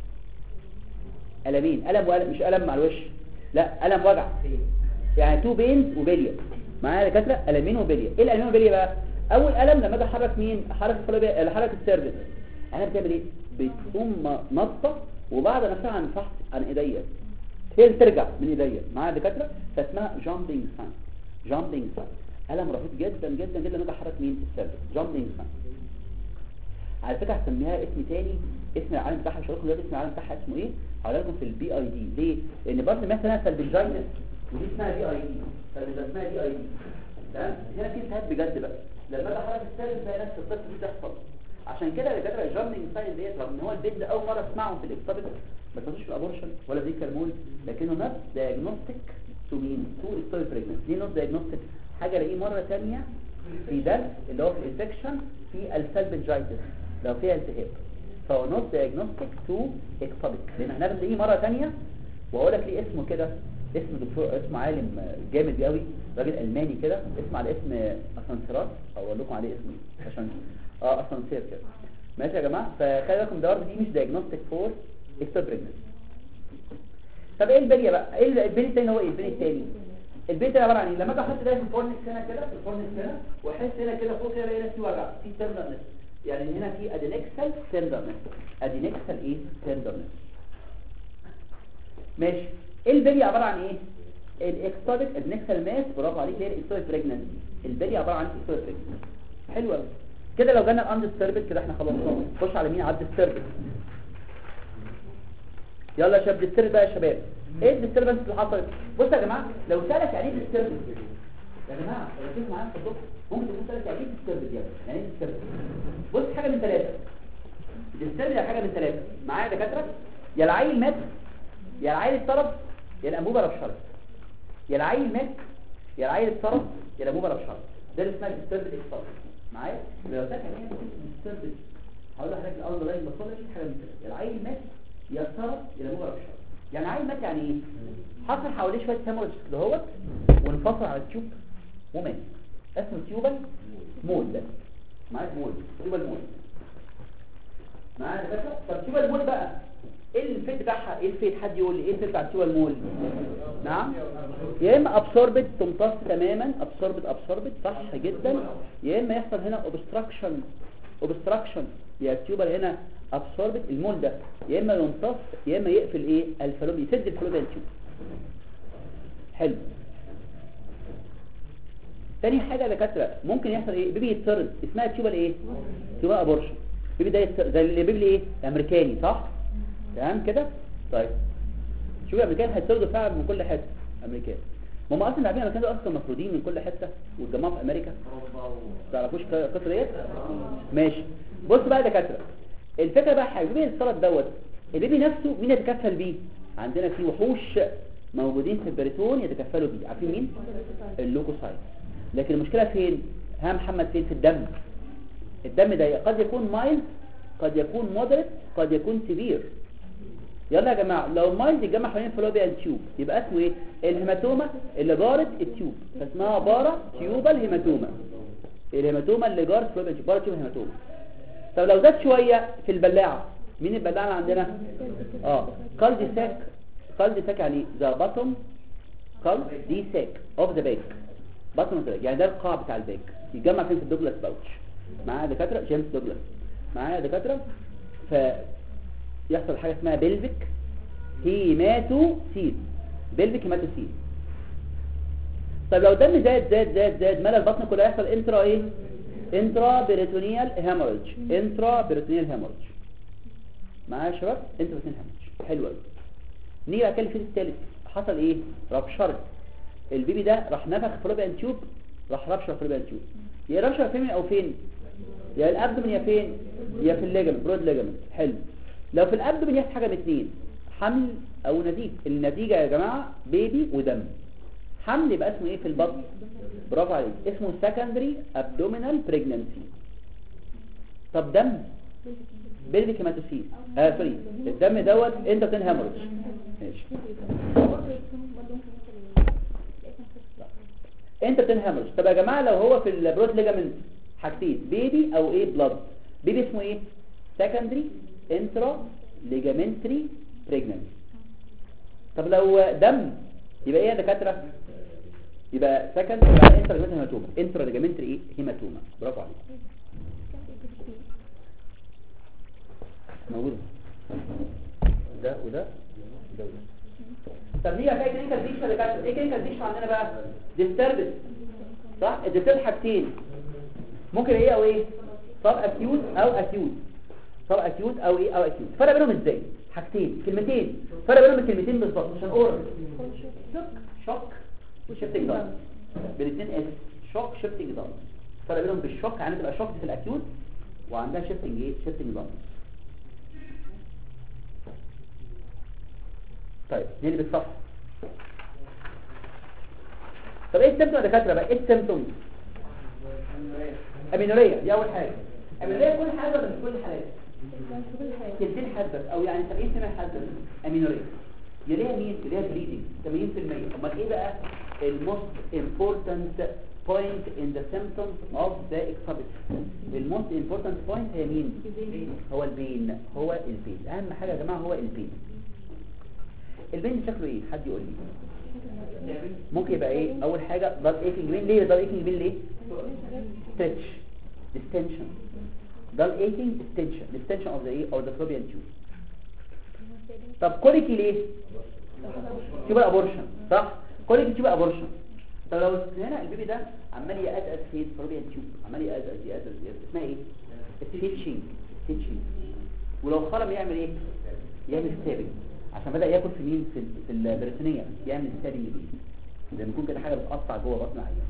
ألمين ألم وألم مش ألم مع الوش لا ألم وجع يعني تو بينز وبلية معايا يا دكاتره ألمين وبلية ايه الألمين وبلية بقى اول ألم لما اجي احرك مين احرك الفلوبيا احرك السيرفس انا بتعمل ايه بتقوم نطه وبعد نفسها عن فحص عن ايديا هي اللي ترجع من ايديا معايا يا دكاتره فاسمها جامبينج ساين جامبينج ساين ألم رهيب جدا جدا جدا لما اجي احرك مين السيرفس جامبينج ساين على فكره هسميها اسم تاني اسم العالم بتاعها مش هقول لكم دلوقتي اسم العالم بتاعها اسمه ايه هقول لكم في البي اي دي ليه لان برضه مثلا سلبنجايتس ودي اسمها بي اي دي سلبنجايتس اسمها بي اي دي تمام هنا في التهاب بجد بقى لما اجي احرك السيرفس بقى نفس القصه دي تحصل عشان كده يا دكاتره الجامبنج ساين ديت رغم ان هو البيت ده اول مره اسمعه في الاكتوبيك ما تاخدوش في الابورشن ولا في كرمول لكنه نفس دايجنوستيك تو مين تو اكتوبيك بريجننس دي نوت دايجنوستيك حاجه الاقيه مره ثانيه في درس اللي هو في الانفكشن في السلبنجايتس لو فيها التهاب فهو نوت دايجنوستيك تو اكتوبيك لان احنا بنلاقيه مره ثانيه واقول لك ليه اسمه كده اسم دكتور اسم عالم جامد قوي راجل الماني كده اسمه على اسم اسانسيرات اقول لكم عليه اسمه إيه، عشان اه اسانسير كده ماشي يا جماعه فخلي بالكم ده برضه دي مش دايجنوستيك فور اكتوبريجنس طب ايه البليه بقى ايه البليه الثاني هو ايه البليه الثاني البليه ده عباره عن ايه لما اجي احط ده في الفورنكس هنا كده في الفورنكس هنا واحس هنا كده فوق كده الاقي نفسي وجع في تندرنس يعني هنا في ادينكسال تندرنس ادينكسال ايه تندرنس ماشي ايه البليه عباره عن ايه الاكستوبيك ادينكسال ماس برافو عليك هي الاكستوبيك بريجننسي البليه عباره عن اكستوبيك بريجننسي حلو قوي كده لو جانا الاند السيرفيس كده احنا خلاص نخش على مين عد السيرفيس يلا يا شباب السيرفيس بقى يا شباب ايه الديستربنس اللي حصلت بص يا جماعه لو سالك يعني ايه الديستربنس يا جماعه ركزوا معايا في الدكتور ممكن تكون سالك يعني ايه الديستربنس يعني يعني ايه الديستربنس بص حاجه من ثلاثه الديستربنس حاجه من ثلاثه معايا يا دكاتره يا العيل مات يا العيل اتطرد يا الانبوبه رشرت يا العيل مات يا العيل اتطرد يا الانبوبه رشرت ده اللي اسمها الديستربنس اكسترا معايا لو سالك يعني ايه الديستربنس هقول لحضرتك الاول لاين باثولوجي حاجه من ثلاثه يا العيل مات يا اتطرد يا الانبوبه رشرت يعني عيل مات يعني ايه حصل حواليه شويه هيموريدج كده اهوت وانفصل على التيوب ومات اسمه تيوبال مول ده معاك مول تيوبال مول معايا يا باشا طب تيوبال مول بقى ايه الفيت بتاعها ايه الفيت حد يقول لي ايه الفيت بتاع التيوبال مول نعم يا اما ابسوربت تمتص تماما ابسوربت ابسوربت صح جدا يا اما يحصل هنا اوبستراكشن اوبستراكشن يا التيوبر هنا ابسوربت المول ده يا اما يمتص يا اما يقفل ايه الفالوب يسد الفالوبيان تيوب حلو تاني حاجة يا دكاترة ممكن يحصل ايه بيبي يتطرد اسمها تيوبال ايه تيوبال ابورشن بيبي ده يتطرد زي اللي بيبي ايه امريكاني صح تمام كده طيب شوف الامريكان هيتطردوا فعلا من كل حته امريكان ما هم اصلا عارفين الامريكان دول اصلا مفروضين من كل حته والجماعه في امريكا تعرفوش القصه ديت ماشي بص بقى يا دكاتره الفكره بقى حاجه بيبي السلط دوت البيبي نفسه مين يتكفل بيه عندنا في وحوش موجودين في البريتون يتكفلوا بيه عارفين مين اللوكوسايت لكن المشكله فين ها محمد فين في الدم الدم ده قد يكون مايلد قد يكون مودريت قد يكون سيفير يلا يا جماعه لو المايلد يتجمع حوالين الفلوبيان تيوب يبقى اسمه ايه الهيماتوما اللي جارت التيوب اسمها بارا تيوبال هيماتوما الهيماتوما اللي جارت فلوبيان تيوب بارا تيوب هيماتوما طب لو زاد شويه في البلاعه مين البلاعه اللي عندنا اه قلب ساك قلب ساك يعني ذا باتوم قلب دي ساك اوف ذا باك باتوم اوف ذا يعني ده القاع بتاع الباك يتجمع فين في الدوجلاس باوتش معايا دكاتره جيمس دوجلاس معايا دكاتره ف يحصل حاجة اسمها بلفيك هيماتوسيل بلفيك هيماتوسيل طب لو الدم زاد زاد زاد زاد ملا البطن كلها يحصل انترا ايه انترا بيريتونيال هيموريج انترا بيريتونيال هيموريج معايا يا شباب انترا بيريتونيال هيموريج حلو قوي نيجي بقى كده الفيز الثالث حصل ايه ربشرت البيبي ده راح نفخ فلوبيان تيوب راح ربشر فلوبيان تيوب يا ربشر فين او فين يا الابدومن يا فين يا في الليجمنت برود ليجمنت حلو لو في الابدومن يحصل حاجه من اثنين حمل او نتيجه النتيجه يا جماعه بيبي ودم حمل يبقى اسمه ايه في البطن برافو عليك اسمه سكندري ابدومينال بريجنانسي طب دم بيلفيك هيماتوسيل اه سوري الدم دوت انت بتن هيموريج ماشي انت بتن هيموريج طب يا جماعه لو هو في البرود ليجامنت حاجتين بيبي او ايه بلاد بيبي اسمه ايه سكندري انترا ليجامنتري بريجنانسي طب لو دم يبقى ايه يا دكاتره يبقى سكند يبقى انترا ليجامنتري هيماتوما انترا ليجامنتري ايه هيماتوما برافو عليك موجوده ده وده ده وده طب ليه هتلاقي كلينيكال ديش يا دكاتره ايه كلينيكال ديش عندنا بقى ديستربس صح الديسترب حاجتين ممكن ايه او ايه صاب اكيوت او اكيوت صار اكيوت او ايه او اكيوت فرق بينهم ازاي حاجتين كلمتين فرق بينهم الكلمتين بالظبط عشان اورال شوك شوك وشيفتنج داون بالاثنين اس شوك شيفتنج داون فرق بينهم بالشوك يعني تبقى شوك في الاكيوت وعندها شيفتنج ايه شيفتنج داون طيب نيجي بالصف طب ايه السيمتوم يا دكاتره بقى ايه السيمتوم امينوريا دي اول حاجه امينوريا كل حاجه ولا مش كل الحالات كلتين حدث او يعني 70% حدث امينوريا يليها مين يليها بليدنج 80% امال ايه بقى الموست important point in the symptoms of the exhibit الموست important point هي مين هو البين هو البين اهم حاجه يا جماعه هو البين البين شكله ايه حد يقول لي ممكن يبقى ايه اول حاجه ضل ايكنج بين ليه ضل ايكنج بين ليه stretch distension dull aching distension distension of the ايه or the fallopian tube طب كوليكي ليه تبقى ابورشن صح كوليكي تبقى ابورشن طب لو هنا البيبي ده عمال يقزقز في الفالوبيان تيوب عمال يقزقز يقزقز يقزقز اسمها ايه ستيتشنج ستيتشنج ولو خرم يعمل ايه يعمل ستابنج عشان بدأ ياكل في مين في, في البريتونيه يعمل ستابنج ليه زي ما يكون كده حاجه بتقطع جوه بطن عيان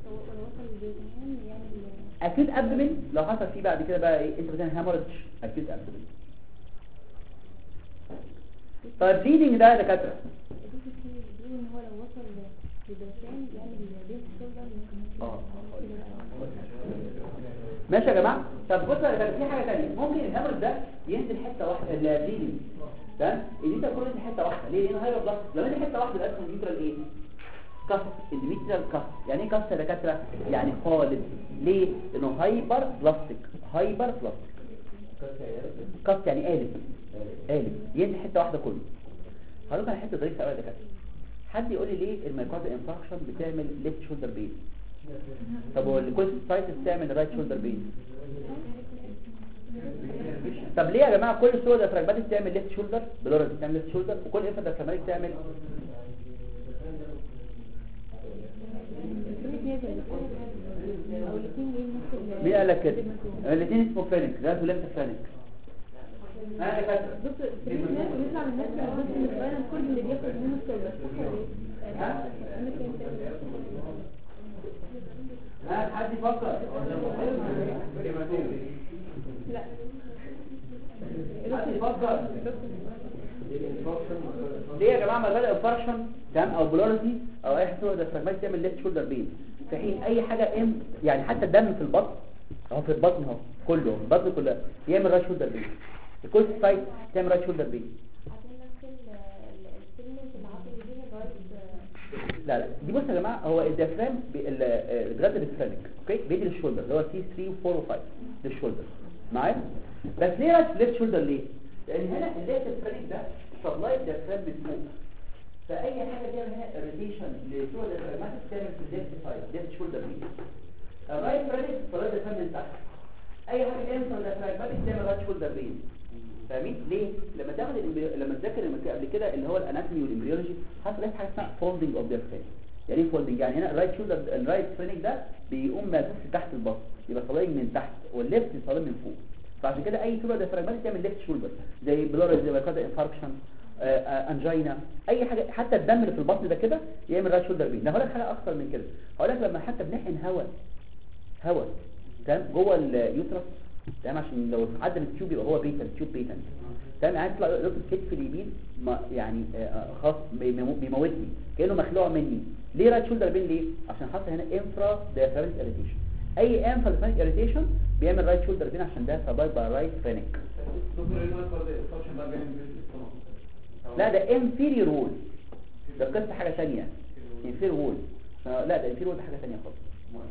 اكيد ابدومين لو حصل فيه بعد كده بقى ايه انت بتعمل هامورج اكيد ابدومين طيب بليدنج ده يا دكاتره اه ماشي يا جماعه طب بص يا دكاتره في حاجه ثانيه ممكن الهامورج ده ينزل حته واحده البليدنج تمام اللي انت كل ينزل حته واحده ليه لان هايبر بلاست لو انت حته واحده يبقى اسمه نيوترال ايه كاست اندوميتريال كاست يعني ايه كاست يا دكاتره يعني خالد ليه لانه هايبر بلاستيك هايبر بلاستيك كاست يعني قالب قالب ينزل حته واحده كله هقول لك على حته ظريفه قوي يا دكاتره حد يقول لي ليه المايكارد انفاركشن بتعمل ليفت شولدر بين طب والكويستايتس بتعمل رايت شولدر بين طب ليه يا جماعه كل سودا ديافراجماتيك تعمل ليفت شولدر بلورال بتعمل ليفت شولدر وكل انفا ديافراجماتيك تعمل او الاثنين ليه نفس ال- مين قال لك كده الديماتوم. الاثنين اسمه فينك ده ليفت فينك انا فاكر بص في ناس بيطلع من نفس الجزء من الفاينل كل اللي بياخد منه السولر صح ولا ايه؟ ها؟ انا فهمت ها حد يفكر لا حد يفكر ليه يا جماعه ما بدا انفاركشن تمام او بولاريتي او اي حاجه ده فراجمات تعمل ليفت شولدر بين في حين اي حاجه ام يعني حتى الدم في البطن اهو في البطن اهو كله البطن كلها يعمل رايت شولدر بين الكوست سايت تعمل رايت شولدر بين عشان نفس السيجمنت العضلي دي لغايه لا لا دي بص يا جماعه هو الديافرام الجراد الاسفلك اوكي بيدي للشولدر اللي هو سي 3 و4 و5 للشولدر معايا بس ليه رايت ليفت شولدر ليه لان هنا الليفت الاسفلك ده سبلاي الديافرام بتفوق فاي حاجه تعمل هنا اريتيشن لصوره الديافراجماتيك تعمل في الليفت سايد ليفت شولدر ليه الرايت فريك سبلاي الديافرام من تحت اي حاجه تعمل في الديافراجماتيك تعمل رايت شولدر بين فاهمين ليه لما تاخد الإمبري- لما تذاكر المك- قبل كده اللي هو الاناتومي والامبريولوجي هتلاقي حاجه اسمها فولدنج اوف ذا فريم يعني ايه فولدنج يعني هنا الرايت شولدر الرايت فرينج ده بيقوم ملفوف تحت البطن يبقى صليب من تحت والليفت صليب من فوق فعشان كده اي صوره ديافراجماتيك تعمل ليفت شولدر زي بلوريز زي كده انفاركشن انجينا اي حاجه حتى الدم اللي في البطن ده كده يعمل رايت شولدر بين ده هقول لك حاجه اكتر من كده هقول لك لما حتى بنحقن هواء هواء تمام جوه اليوترس تمام عشان لو عدى من التيوب يبقى هو بيتن تيوب بيتن تمام يعني يطلع يطلع الكتف اليمين ما يعني آه، خاص بيمو- بيموتني كانه مخلوع مني ليه رايت شولدر بين ليه عشان حاطط هنا انفرا ديافراميك اريتيشن اي انفرا ديافراميك اريتيشن بيعمل رايت شولدر بين عشان ده سبايب باي رايت فرينك لا ده انفيريور وول ده قصه حاجه ثانيه انفيريور وول لا ده انفيريور وول ده حاجه ثانيه خالص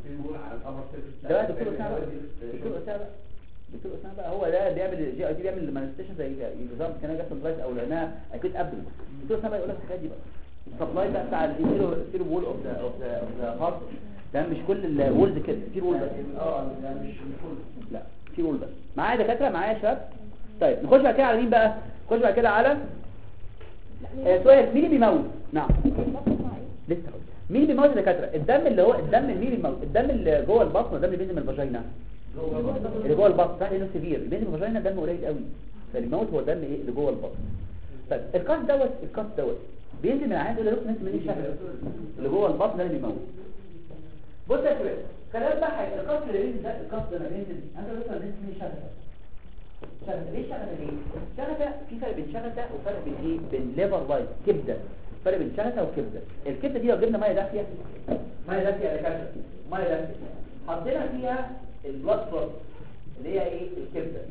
ده بقى دكتور اسامه بقى دكتور اسامه بقى دكتور اسامه بقى هو ده بيعمل جي اي تي بيعمل مانستيشن زي نظام كان جاست برايس او لانها اكيد ابدو دكتور اسامه بقى يقول لك الحاجات دي بقى السبلاي بقى بتاع الانفيريور وول اوف ذا اوف ذا اوف ذا هارت ده مش كل الولز كده في وول بس اه يعني مش مش كله لا في وول بس معايا دكاتره معايا يا شباب طيب نخش بعد كده على مين بقى نخش بعد كده على آه، سؤال مين اللي بيموت نعم لسه هقول مين اللي بيموت يا دكاتره الدم اللي هو الدم مين اللي بيموت الدم اللي جوه البطن الدم اللي بينزل من الفاجينا اللي جوه البطن صح لانه سيفير اللي بينزل من الفاجينا دم قليل قوي فالموت هو الدم ايه اللي جوه البطن طيب الكاس دوت الكاس دوت بينزل من العين يقول له ناس من الشهر اللي جوه البطن ده اللي بيموت بص يا شباب كلام بقى حاجه الكاس اللي بينزل ده الكاس ده لما بينزل انت مثلا ناس من الشهر شغلة ليه شغلة ليه؟ شغلة في فرق بين شغلة وفرق بين ايه؟ بين ليفر لايت كبدة فرق بين شغلة وكبدة الكبدة دي لو جبنا مية دافية مية دافية يا دكاترة مية دافية حطينا فيها البلاد فلوس اللي هي ايه؟ الكبدة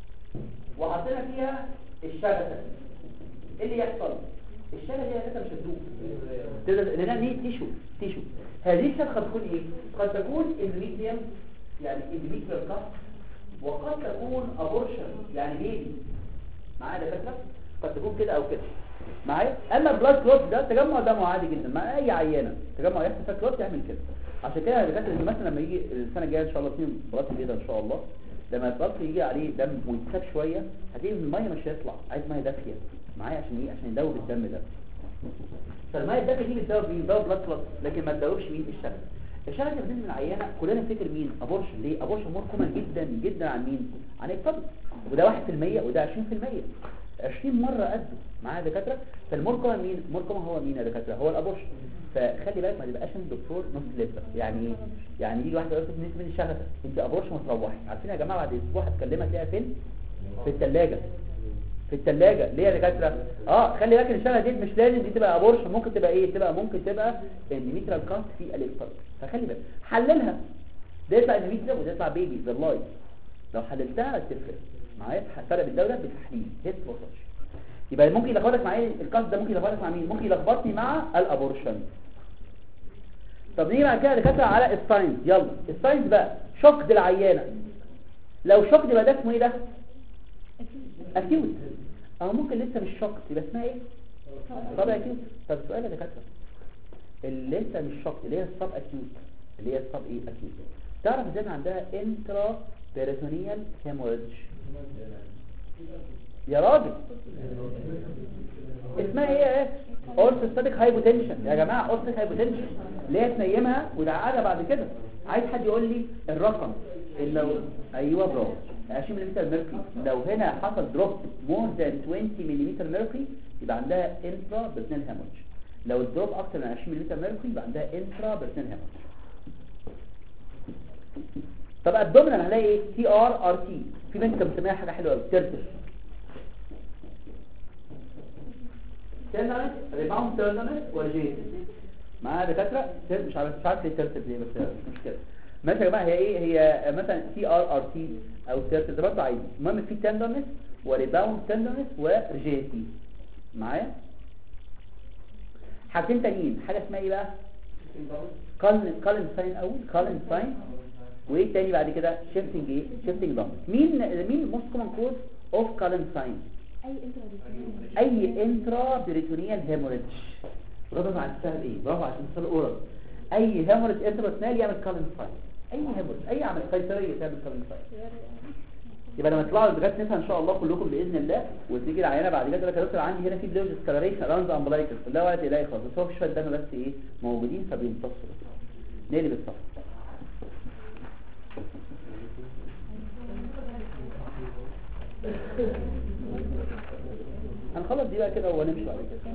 وحطينا فيها الشغلة ايه اللي يحصل؟ الشغلة دي يا دكاترة مش هتدوب تقدر لانها دي تيشو تيشو هذه الشغلة تكون ايه؟ قد تكون اندوميتريوم يعني اندوميتريال كاست وقد تكون ابورشن يعني بيبي معايا دكاتره قد تكون كده او كده معايا اما البلاد كلوت ده تجمع دموي عادي جدا مع اي عينه تجمع يحصل فيها كلوت يعمل كده عشان كده يا دكاتره مثلا لما يجي السنه الجايه ان شاء الله اثنين بلاد بيضاء ان شاء الله لما البلاد يجي عليه دم ويتساب شويه هتلاقي ان الميه مش هيطلع عايز ميه دافيه معايا عشان ايه عشان يدوب الدم ده فالميه الدافيه دي بتدوب مين بتدوب بلاد كلوت لكن ما تدوبش مين الشغل الشغل اللي بتنزل من العيانه كلنا نفتكر مين ابورشن ليه ابورشن مور كومن جدا جدا عن مين عن الفضل وده 1% وده 20% 20 مره قده معايا دكاتره فالمور كومن مين مور كومن هو مين يا دكاتره هو الابورشن فخلي بالك ما تبقاش انت دكتور نص لتر يعني ايه يعني يجي واحد يقول لك بالنسبه لي شغفه انت ابورشن وتروحي عارفين يا جماعه بعد اسبوع هتكلمها تلاقيها فين في الثلاجه في الثلاجة ليه يا دكاتره اه خلي بالك الشغله دي مش لازم دي تبقى ابورشن ممكن تبقى ايه تبقى ممكن تبقى انديميترال كاست في الالكترون فخلي بالك حللها ده يطلع انديميترال وده يطلع بيبي ذا لايف لو حللتها تفرق معايا فرق بالدوله بالتحليل هيت وصلش يبقى ممكن يلخبطك مع ايه الكاست ده ممكن يلخبطك مع مين ممكن يلخبطني مع الابورشن طب نيجي بعد كده يا دكاتره على الساينس يلا الساينس بقى شوك العيانه لو شوك يبقى ده اسمه ايه ده اكيوت او ممكن لسه مش شوك يبقى اسمها ايه طبعا اكيوت طب السؤال يا دكاتره اللي لسه مش شوك اللي هي السب اكيوت اللي هي السب ايه اكيوت تعرف ازاي إن عندها انترا بيريتونيال هيموريدج يا راجل اسمها ايه ايه اورثوستاتيك هايبوتنشن يا جماعه اورثوستاتيك هايبوتنشن اللي هي تنيمها وتقعدها بعد كده عايز حد يقول لي الرقم اللي لو ايوه برافو 20 ملم ميركوري لو هنا حصل دروب مور ذان 20 ملم ميركوري يبقى عندها انترا بيرسونال هيموريدج لو الدروب اكتر من 20 ملم ميركوري يبقى عندها انترا بيرسونال هيموريدج طب الدومينال هنلاقي ايه تي ار ار تي في بنت كانت مسميها حاجه حلوه قوي ترتر تيرنالس ريباوند تيرنالس وجيت معايا دكاتره تر- مش عارف مش عارف ليه ترتر ليه بس مش مشكله ماشي يا جماعه هي ايه هي مثلا تي ار ار تي او ترتر ده برضه عادي المهم في تندرنس وريباوند تندرنس وريجيتي معايا حاجتين تانيين حاجه اسمها ايه بقى كالن كالن ساين اول كالن ساين وايه تاني بعد كده شيفتنج ايه شيفتنج دامب مين مين موست كومن كوز اوف كالن ساين اي انترا اي انترا بريتونيال هيموريدج برافو على السهل ايه برافو على السهل اورال اي هيموريدج انترا يعمل كالن ساين اي هيموريدج اي عمل قيصريه تعمل كالن ساين يبقى لما تطلعوا الدكاتره نفهم ان شاء الله كلكم باذن الله وتيجي العيانه بعد كده تقول لك يا دكتور عندي هنا في بلوز سكالريشن اراوند امبلايكس لا ولا تلاقي خالص بس هو في شويه دم بس ايه موجودين فبيمتصوا نقلب الصف هنخلص دي بقى كده ونمشي بعد كده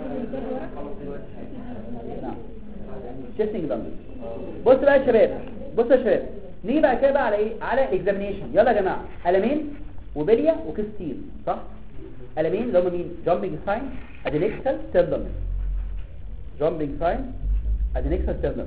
نعم شيفتنج دمبل بص بقى يا شباب بص يا شباب نيجي بقى كده بقى على ايه على اكزامينيشن يلا يا جماعه قلمين وبليه وكستين صح قلمين اللي هم مين جامبنج ساين ادينكسال تيردم جامبنج ساين ادينكسال تيردم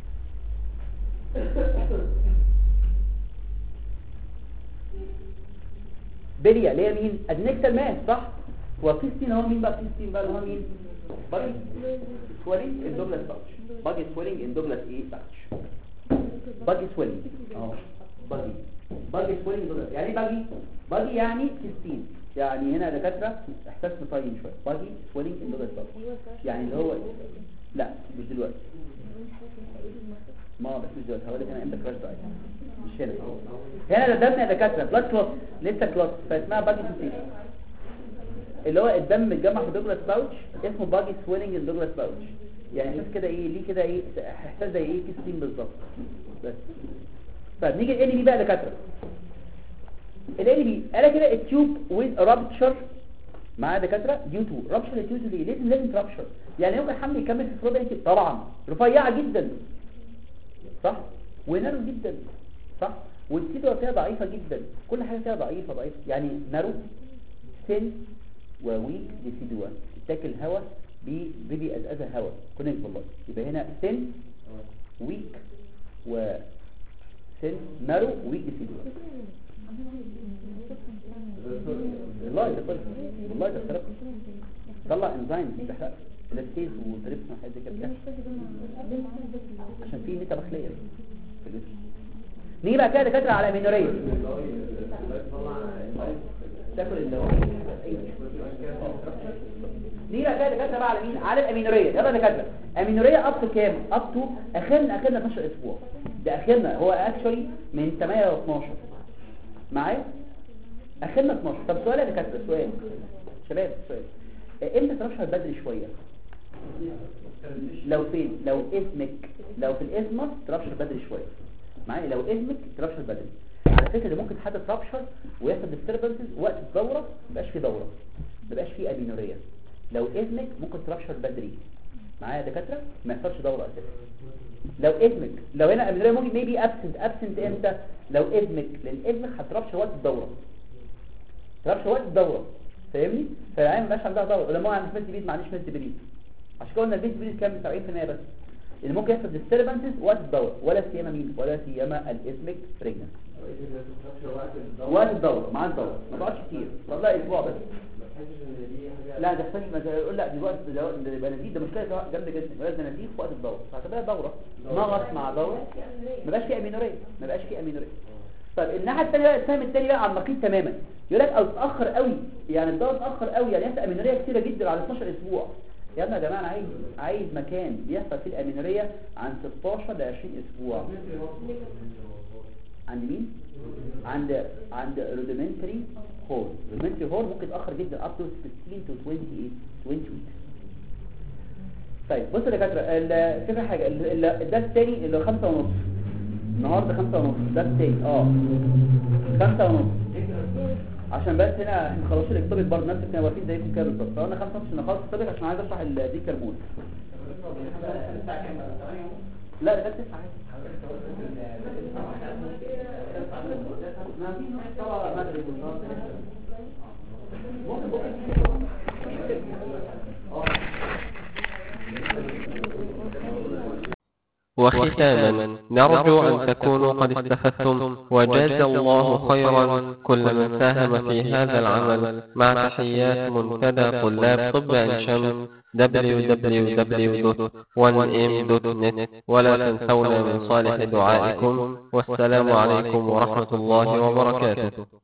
بليه اللي هي مين ادينكسال ماس صح وكستين هو مين بقى كستين بقى اللي هو مين باجي سويلنج ان دوجلاس باتش باجي سويلنج ان دوجلاس ايه باتش باجي سويلنج اه باجي باجي سويلنج دوجلاس يعني ايه باجي باجي يعني كستين يعني هنا يا دكاتره احساس مطين شويه باجي سويلنج ان دوجلاس باتش يعني اللي هو لا مش دلوقتي ما بس مش دلوقتي هقول لك انا امتى كراش دايت مش هنا هنا ده دم يا دكاتره بلاد كلوت لسه كلوت فاسمها باجي سنسيشن اللي هو الدم متجمع في دوجلاس باوتش اسمه باجي سويلنج ان دوجلاس باوتش يعني احساس كده ايه ليه كده ايه احساس زي ايه كيستين بالظبط بس طيب نيجي الان بي بقى دكاتره الان بي قال كده التيوب ويز رابتشر مع دكاتره ديو تو رابشر ديو تو ليه لازم لازم ترابشر يعني يمكن الحمل يكمل في الفروبيتي طبعا رفيعه جدا صح ونارو جدا صح والسيدوا فيها ضعيفه جدا كل حاجه فيها ضعيفه ضعيفه يعني نارو سن وويك ديسيدوا تتاكل هواء بيبي ازازه هواء كونك بالله يبقى هنا سن ويك و سن نارو ويك ديسيدوا والله ده طلع والله ده اخترق طلع انزيم بتحرق لاكتيز وتريبسون حاجه زي كده عشان في نتا بخليه في الجسم نيجي بقى كده دكاتره على مينوريه تاكل الدواء نيجي بقى كده دكاتره بقى على مين على الامينوريه يلا يا دكاتره امينوريه اب تو كام اب تو اخرنا اخرنا 12 اسبوع ده اخرنا هو اكشولي من 8 ل 12 معايا اخرنا 12 طب سؤال يا دكاتره سؤال شباب سؤال امتى ترشح بدري شويه لو فين لو اسمك لو في الاسمس ترشح بدري شويه معايا لو اسمك ترشح بدري على فكره ده ممكن حد ترشح ويحصل ديستربنسز وقت الدوره ما يبقاش في دوره ما يبقاش في ابينوريه لو اسمك ممكن ترشح بدري معايا يا دكاتره ما يحصلش دوره اساسا لو اسمك لو هنا ابينوريه ممكن ميبي ابسنت ابسنت امتى لو اسمك لان اسمك هترشح وقت الدوره ترشح وقت الدوره فاهمني فالعين ما بقاش عندها دوره لما هو عند ميد بيت ما عنديش ميد بيت عشان كده قلنا البيت بيت كام 70% بس اللي ممكن يحصل ديستربنسز وقت الدوره ولا سيما مين ولا سيما الاسمك بريجننت وقت الدوره مع الدوره ما تقعدش كتير طب لا اسبوع بس لا ده يحتاج ما يقول لا دي وقت ده ده يبقى نزيد ده مشكله جامده جدا لازم نزيد في وقت الدوره فهتبقى دوره نغص مع دوره ما بقاش في امينوريه ما بقاش في امينوريه طيب الناحيه الثانيه بقى السهم الثاني بقى على النقيض تماما يقول لك او اتاخر قوي يعني الدواء اتاخر قوي يعني يحصل امينوريه كتيره جدا على 12 اسبوع يا ابني يا جماعه انا عايز عايز مكان بيحصل فيه الامينوريه عن 16 ل 20 اسبوع عند مين عند عند روديمنتري هول روديمنتري هول ممكن يتاخر جدا up to 15 to 20 ايه 20 weeks طيب بص يا دكاتره ال- فكره حاجه ال- ال- ده التاني اللي هو خمسة ونص النهارده خمسة ونص ده التاني اه خمسة ونص عشان بس هنا احنا خلصنا الاكتوبك برضه نفس الكلام واقفين زيكم كده بالظبط فانا خمسة ونص عشان اخلص الاكتوبك عشان عايز اشرح الديكر مود لا ده تسعة عادي ما في نص طبعا بدري بالظبط ممكن بكره وختاما نرجو أن تكونوا قد استفدتم وجاز الله خيرا كل من ساهم في هذا العمل مع تحيات منتدى طلاب طب عين شمس www.1m.net ولا تنسونا من صالح دعائكم والسلام عليكم ورحمة الله وبركاته